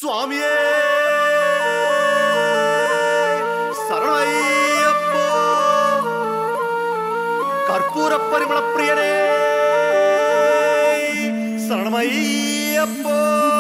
சுவாமியே சரணையப்போ கற்பூர பரிமள பிரியனே சரணமையப்போ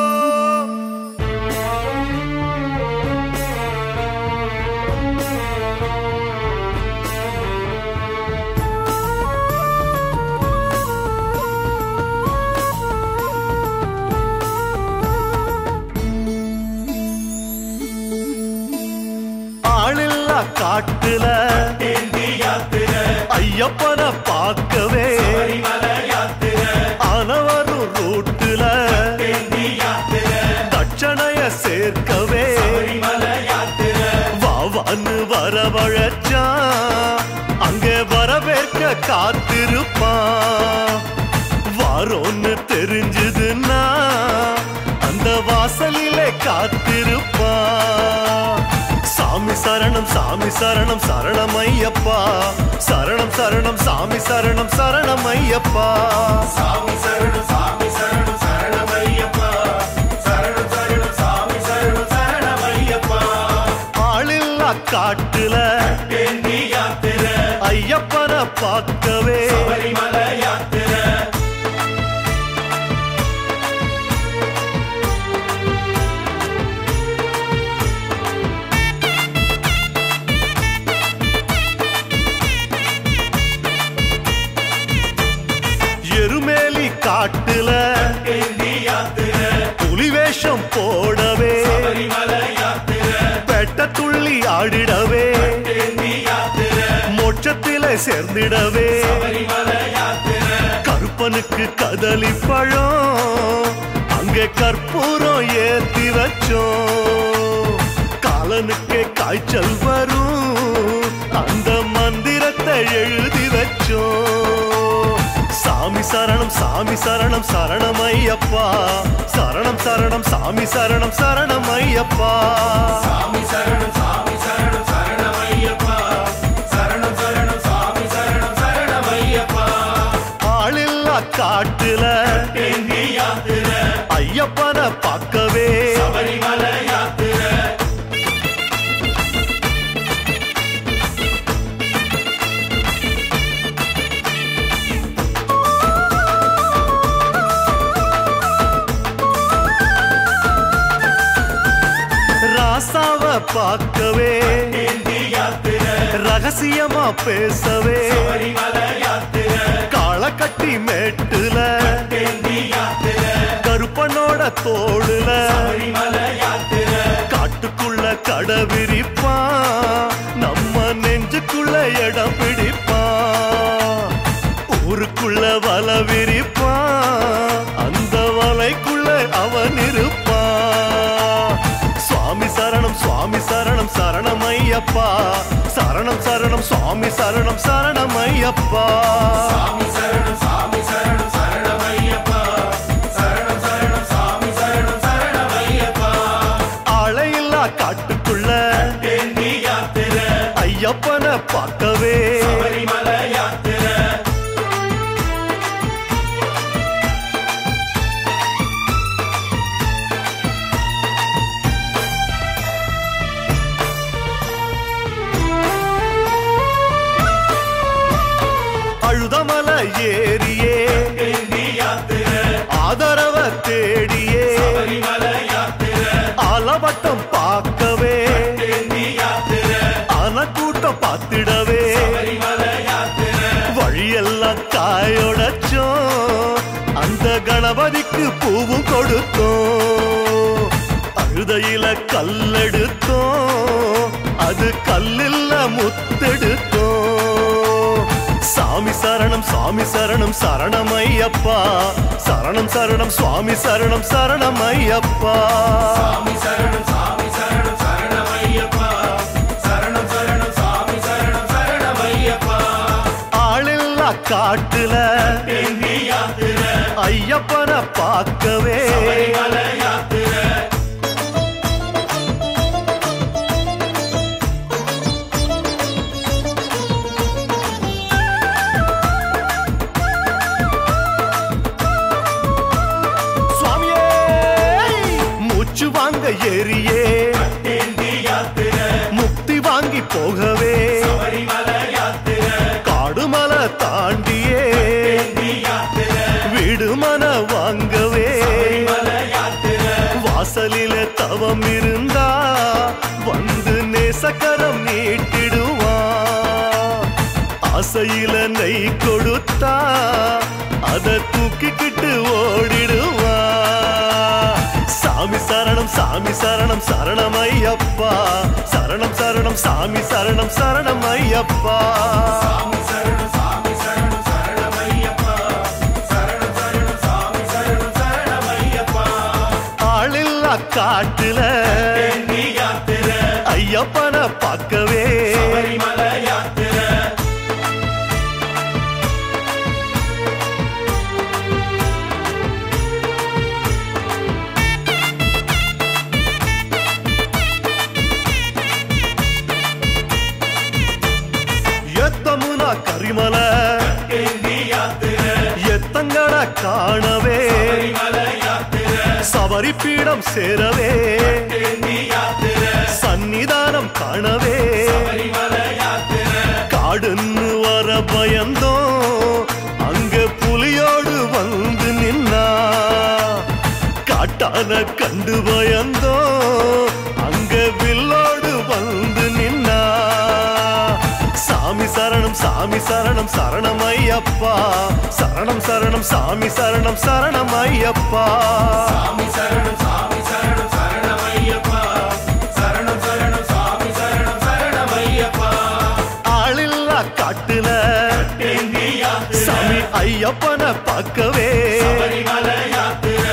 ஆளில்லா காட்டுல ஐயப்பன பார்க்கவே ஆனவரும் ரூட்டுல தட்சணைய சேர்க்கவே வாவான்னு வரவழைச்சான் அங்கே வரவேற்க காத்திருப்பான் வாரோன்னு தெரிஞ்சதுன்னா அந்த வாசலிலே காத்திருப்பான் சாமி சரணம் சாமி சரணம் சரணம் ஐயப்பா சரணம் சரணம் சாமி சரணம் சரணம் ஐயப்பா சாமி சரணம் சாமி சரணம் சரணம் ஐயப்பா சரணம் சரணம் சாமி சரணம் சரணம் ஐயப்பா ஆளில்லா காட்டுல தேந்தி யாத்திர ஐயப்பனை பார்க்கவே பரிமல யாத்திர எருமேலி காட்டுல தேந்தி யாத்திர புலி வேஷம் போடவே பரிமல யாத்திர பெட்ட துள்ளி ஆடிடவே தேந்தி யாத்திர மோட்சத்திலே சேர்ந்திடவே பரிமல யாத்திர கருப்பனுக்கு கதலி பழம் அங்கே கற்பூரம் ஏத்தி வச்சோம் காலனுக்கே காய்ச்சல் வரும் அந்த மந்திரத்தை எழுதி வச்சோம் சாமி சரணம் சாமி சரணம் சரணம் ஐயப்பா சரணம் சரணம் சாமி சரணம் சரணம் ஐயப்பா சாமி சரணம் சாமி சரணம் சரணம் ஐயப்பா சரணம் சரணம் சாமி சரணம் சரணம் ஐயப்பா ஆளில்லா காட்டுல தேந்தி யாத்திர ஐயப்பனை பார்க்கவே பரிமல யாத்திர ராசாவ பார்க்கவே தேந்தி யாத்திர ரகசியமா பேசவே பரிமல யாத்திர காள கட்டி மேட்டுல தேந்தி யாத்திர கருப்பனோட தோளுல பரிமல யாத்திர காட்டுக்குள்ள கடை விரிப்பான் நம்ம நெஞ்சுக்குள்ள இடம் பிடிப்பான் ஊருக்குள்ள வல விரிப்பான் அந்த வலைக்குள்ள அவன் இருப்பான் சுவாமி சரணம் சுவாமி சரணம் சரணம் ஐயப்பா சரணம் சரணம் சுவாமி சரணம் சரணம் ஐயப்பா சாமி சரணம் சாமி சரணம் சரணம் ஐயப்பா சரணம் சரணம் சாமி சரணம் சரணம் ஐயப்பா ஆளையில்லா காட்டுக்குள்ள தேந்தி யாத்திர ஐயப்பனை பார்க்கவே பரிமல யாத்திர அழுதமல ஏறியே தேந்தி யாத்திர ஆதரவ தேடியே பரிமல யாத்திர ஆலவட்டம் பார்க்கவே தேந்தி யாத்திர ஆன கூட்டம் பார்த்திடவே பரிமல யாத்திர வழியெல்லாம் காயோடச்சோம் அந்த கணபதிக்கு பூவும் கொடுத்தோம் அழுதையில கல்லெடுத்தோம் அது கல்லில்ல முத்தெடுத்தோம் சாமி சரணம் சாமி சரணம் சரணம் ஐயப்பா சரணம் சரணம் சுவாமி சரணம் சரணம் ஐயப்பா சாமி சரணம் சாமி சரணம் சரணம் ஐயப்பா சரணம் சரணம் சாமி சரணம் சரணம் ஐயப்பா ஆளில்லா காட்டுல தேந்தி யாத்திர ஐயப்பனை பார்க்கவே பரிமல யாத்திர சுவாமியே மூச்சு வாங்க ஏறியே ஏந்தி யாத்திரை முக்தி வாங்கி போகவே சபரிமலை யாத்திரை காடுமலை தாண்டியே ஏந்தி யாத்திரை வீடு மன வாங்கவே சபரிமலை யாத்திரை வாசலில தவம் இருந்தா வந்து நேசக்கரம் நீட்டிடுவா ஆசையில நெய் கொடுத்தா அத தூக்கிக்கிட்டு ஓடிடுவா சாமி சரணம் சாமி சரணம் சரணம் ஐயப்பா சரணம் சரணம் சாமி சரணம் சரணம் ஐயப்பா சாமி சரணம் சாமி சரணம் சரணமையப்பா சரணம் சரணம் சாமி சரணம் சரணமையப்பா ஆளில்லா காட்டுல ஏந்தி யாத்திரை ஐயப்பனை பார்க்கவே சபரிமலை யாத்திரை எத்தமுனா கரிமலை ஏந்தி யாத்திரை எத்தங்கட காணவே சபரிமலை யாத்திரை சபரி பீடம் சேரவே ஏந்தி யாத்திரை சன்னிதானம் காணவே சபரிமலை யாத்திரை காடுன்னு வர பயந்தோம் அங்க புலியோடு வந்து நின்னா காட்டான கண்டு பயந்தோம் அங்க வில்லோடு வந்து நின்னா சாமி சரணம் சாமி சரணம் சரணம் ஐயப்பா சரணம் சரணம் சாமி சரணம் சரணம் ஐயப்பா சாமி சரணம் சாமி சரணம் சரணமையப்பா சரணம் சரணம் சாமி சரணம் சரணமையப்பா ஆளில்லா காட்டுல ஏந்தி யாத்திரை சாமி ஐயப்பனை பார்க்கவே சபரிமலை யாத்திரை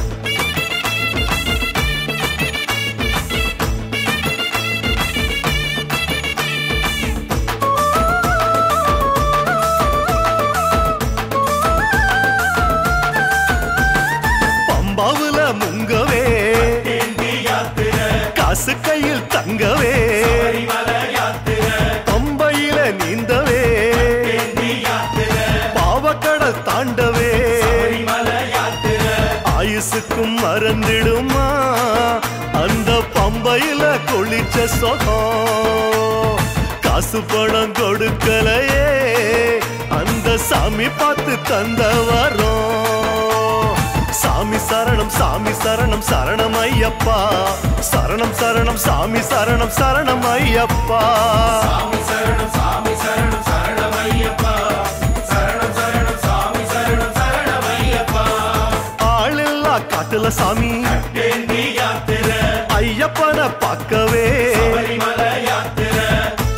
பம்பாவுல முங்கவே ஏந்தி யாத்திரை காசு கையில் தங்கவே சபரிமலை யாத்திரை பம்பையில நீந்தவே ஏந்தி யாத்திரை பாவக்கடல் தாண்டவே சபரிமலை யாத்திரை ஆயுசுக்கும் மறந்திடுமா அந்த பம்பையில குளிச்ச சொகம் காசு பணம் கொடுக்கலையே அந்த சாமி பார்த்து தந்த வரோம் சாமி சரணம் சாமி சரணம் சரணம் ஐயப்பா சரணம் சரணம் சாமி சரணம் சரணம் ஐயப்பா சாமி சரணம் சாமி சரணம் சரணமையப்பா சரணம் சரணம் சாமி சரணம் சரணமையப்பா ஆளில்லா காட்டுல சாமி ஏந்தி யாத்திரை ஐயப்பனை பார்க்கவே சபரிமலை யாத்திரை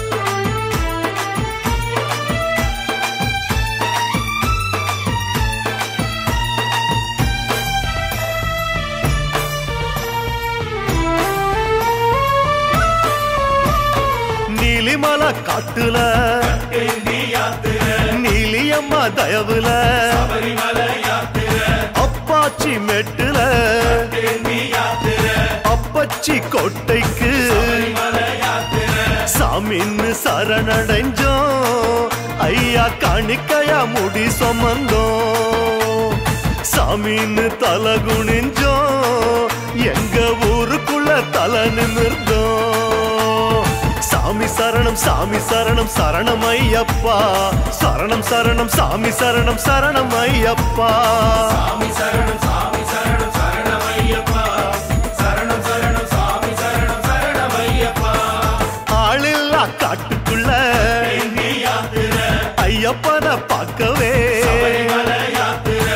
நீலிமலை காட்டுல ஏந்தி யாத்திரை நீலியம்மா தயவுல சபரிமலை யாத்திரை அப்பாச்சி மெட்டுல ஏந்தி யாத்திரை அப்பச்சி கோட்டைக்கு சபரிமலை யாத்திரை சாமின்னு சரணடைஞ்சோம் ஐயா காணிக்கையா முடி சுமந்தோம் சாமின்னு தலை குனிஞ்சோம் எங்க ஊருக்குள்ள தலை நிமிர்ந்தோம் சாமி சரணம் சாமி சரணம் சரணம் ஐயப்பா சரணம் சரணம் சாமி சரணம் சரணம் ஐயப்பா சாமி சரணம் சாமி சரணம் சரணமையப்பா சரணம் சரணம் சாமி சரணம் சரணமையப்பா ஆளில்லா காட்டுக்குள்ள ஏந்தி யாத்திரை ஐயப்பனை பார்க்கவே சபரிமலை யாத்திரை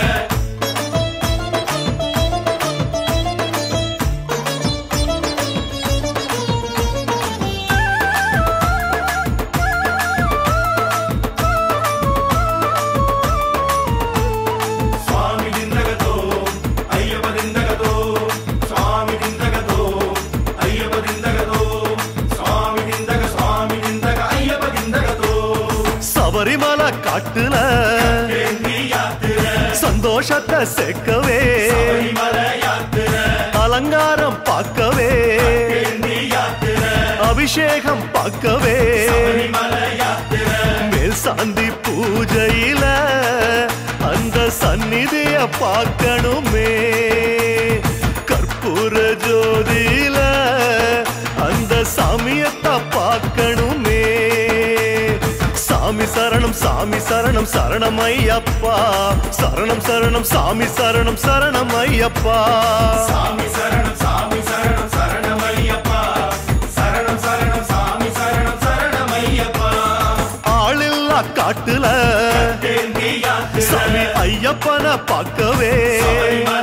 சுவாமி திந்தகதோ ஐயப்ப திந்தகதோ சுவாமி திந்தகதோ ஐயப்ப திந்தகதோ சுவாமி திந்தக சுவாமி திந்தக ஐயப்ப திந்தகதோ சபரிமலை காட்டுல ஏந்தி யாத்திரை சந்தோஷத்தை சேர்க்கவே சபரிமலை யாத்திரை அலங்காரம் பார்க்கவே ஏந்தி யாத்திரை அபிஷேகம் பார்க்கவே சபரிமலை யாத்திரை மேல் சாந்தி பூஜையில அந்த சந்நிதிய பார்க்கணுமே கற்பூர ஜோதி சாமியத்தா பார்க்கணுமே சாமி சரணம் சாமி சரணம் சரணம் ஐயப்பா சரணம் சரணம் சாமி சரணம் சரணம் ஐயப்பா சாமி சரணம் சாமி சரணம் சரணம் ஐயப்பா சரணம் சரணம் சாமி சரணம் சரணம் ஐயப்பா ஆளில்லா காட்டுல தேந்தி யாத்திரை சாமி ஐயப்பனை பார்க்கவே சபரிமலை